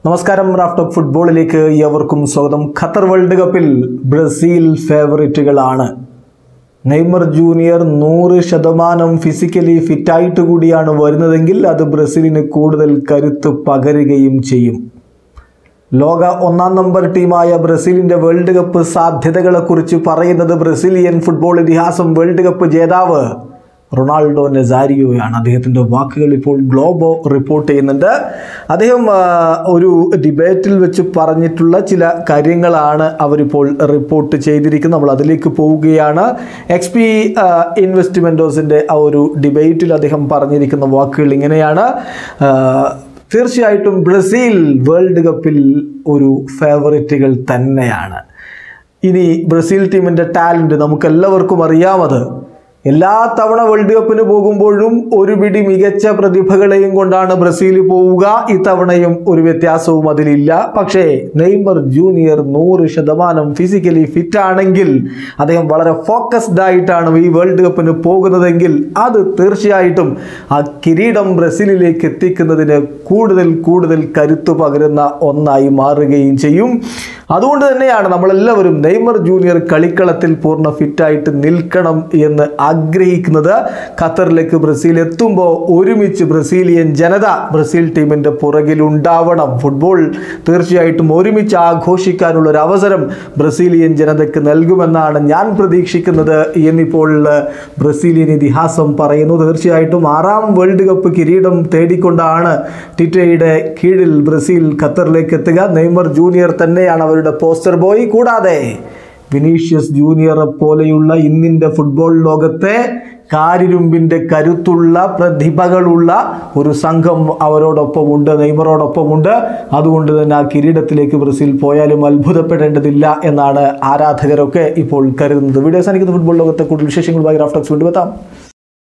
നമസ്കാരം റാഫ്റ്റോക്ക് ഫുട്ബോളിലേക്ക് ഏവർക്കും സ്വാഗതം ഖത്തർ വേൾഡ് കപ്പിൽ ബ്രസീൽ ഫേവറിറ്റുകളാണ് നെയ്മർ ജൂനിയർ നൂറ് ശതമാനം ഫിസിക്കലി ഫിറ്റായിട്ട് കൂടിയാണ് വരുന്നതെങ്കിൽ അത് ബ്രസീലിന് കൂടുതൽ കരുത്ത് പകരുകയും ചെയ്യും ലോക ഒന്നാം നമ്പർ ടീമായ ബ്രസീലിന്റെ വേൾഡ് കപ്പ് സാധ്യതകളെക്കുറിച്ച് പറയുന്നത് ബ്രസീലിയൻ ഫുട്ബോൾ ഇതിഹാസം വേൾഡ് കപ്പ് ജേതാവ് റൊണാൾഡോ നെസാരിയോയാണ് അദ്ദേഹത്തിൻ്റെ വാക്കുകൾ ഇപ്പോൾ ഗ്ലോബോ റിപ്പോർട്ട് ചെയ്യുന്നുണ്ട് അദ്ദേഹം ആ, ഒരു ഡിബേറ്റിൽ വെച്ച് പറഞ്ഞിട്ടുള്ള ചില കാര്യങ്ങളാണ് അവരിപ്പോൾ റിപ്പോർട്ട് ചെയ്തിരിക്കുന്നത് നമ്മൾ അതിലേക്ക് പോവുകയാണ് എക്സ് പി ഇൻവെസ്റ്റ്മെൻറ്റോസിൻ്റെ ആ ഒരു ഡിബേറ്റിൽ അദ്ദേഹം പറഞ്ഞിരിക്കുന്ന വാക്കുകൾ ഇങ്ങനെയാണ് ആ, തീർച്ചയായിട്ടും ബ്രസീൽ വേൾഡ് കപ്പിൽ ഒരു ഫേവറിറ്റുകൾ തന്നെയാണ് ഇനി ബ്രസീൽ ടീമിൻ്റെ ടാലൻറ്റ് നമുക്കെല്ലാവർക്കും അറിയാമത് എല്ലാ തവണ വേൾഡ് കപ്പിന് പോകുമ്പോഴും ഒരു പിടി മികച്ച പ്രതിഭകളെയും കൊണ്ടാണ് ബ്രസീൽ പോവുക ഇത്തവണയും ഒരു വ്യത്യാസവും അതിലില്ല പക്ഷേ നെയ്മർ ജൂനിയർ നൂറ് ശതമാനം ഫിസിക്കലി ഫിറ്റ് ആണെങ്കിൽ അദ്ദേഹം വളരെ ഫോക്കസ്ഡ് ആയിട്ടാണ് ഈ വേൾഡ് കപ്പിന് പോകുന്നതെങ്കിൽ അത് തീർച്ചയായിട്ടും ആ കിരീടം ബ്രസീലിലേക്ക് എത്തിക്കുന്നതിന് കൂടുതൽ കൂടുതൽ കരുത്തു പകരുന്ന ഒന്നായി മാറുകയും ചെയ്യും അതുകൊണ്ട് തന്നെയാണ് നമ്മളെല്ലാവരും നെയ്മർ ജൂനിയർ കളിക്കളത്തിൽ പൂർണ്ണ ഫിറ്റായിട്ട് നിൽക്കണം എന്ന് ആഗ്രഹിക്കുന്നത് ഖത്തറിലേക്ക് ബ്രസീൽ എത്തുമ്പോൾ ഒരുമിച്ച് ബ്രസീലിയൻ ജനത ബ്രസീൽ ടീമിൻ്റെ പുറകിൽ ഉണ്ടാവണം ഫുട്ബോൾ തീർച്ചയായിട്ടും ഒരുമിച്ച് ആഘോഷിക്കാനുള്ള ഒരു അവസരം ബ്രസീലിയൻ ജനതയ്ക്ക് നൽകുമെന്നാണ് ഞാൻ പ്രതീക്ഷിക്കുന്നത് എന്നിപ്പോൾ ബ്രസീലിയൻ ഇതിഹാസം പറയുന്നു തീർച്ചയായിട്ടും ആറാം വേൾഡ് കപ്പ് കിരീടം തേടിക്കൊണ്ടാണ് ടിറ്റയുടെ കീഴിൽ ബ്രസീൽ ഖത്തറിലേക്ക് എത്തുക നെയ്മർ ജൂനിയർ തന്നെയാണ് അവരുടെ പോസ്റ്റർ ബോയ് കൂടാതെ വിനീഷ്യസ് ജൂനിയറെ പോലെയുള്ള ഇന്നിൻ്റെ ഫുട്ബോൾ ലോകത്തെ കാരിരുമ്പിൻ്റെ കരുത്തുള്ള പ്രതിഭകളുള്ള ഒരു സംഘം അവരോടൊപ്പമുണ്ട് നെയ്മറോടൊപ്പമുണ്ട് അതുകൊണ്ട് തന്നെ ആ കിരീടത്തിലേക്ക് ബ്രസീൽ പോയാലും അത്ഭുതപ്പെടേണ്ടതില്ല എന്നാണ് ആരാധകരൊക്കെ ഇപ്പോൾ കരുതുന്നത് വീഡിയോ സാധിക്കുന്ന ഫുട്ബോൾ ലോകത്തെ കൂടുതൽ വിശേഷങ്ങളുമായി റാഫ്റ്റോക്സ് കൊണ്ടുവെത്താം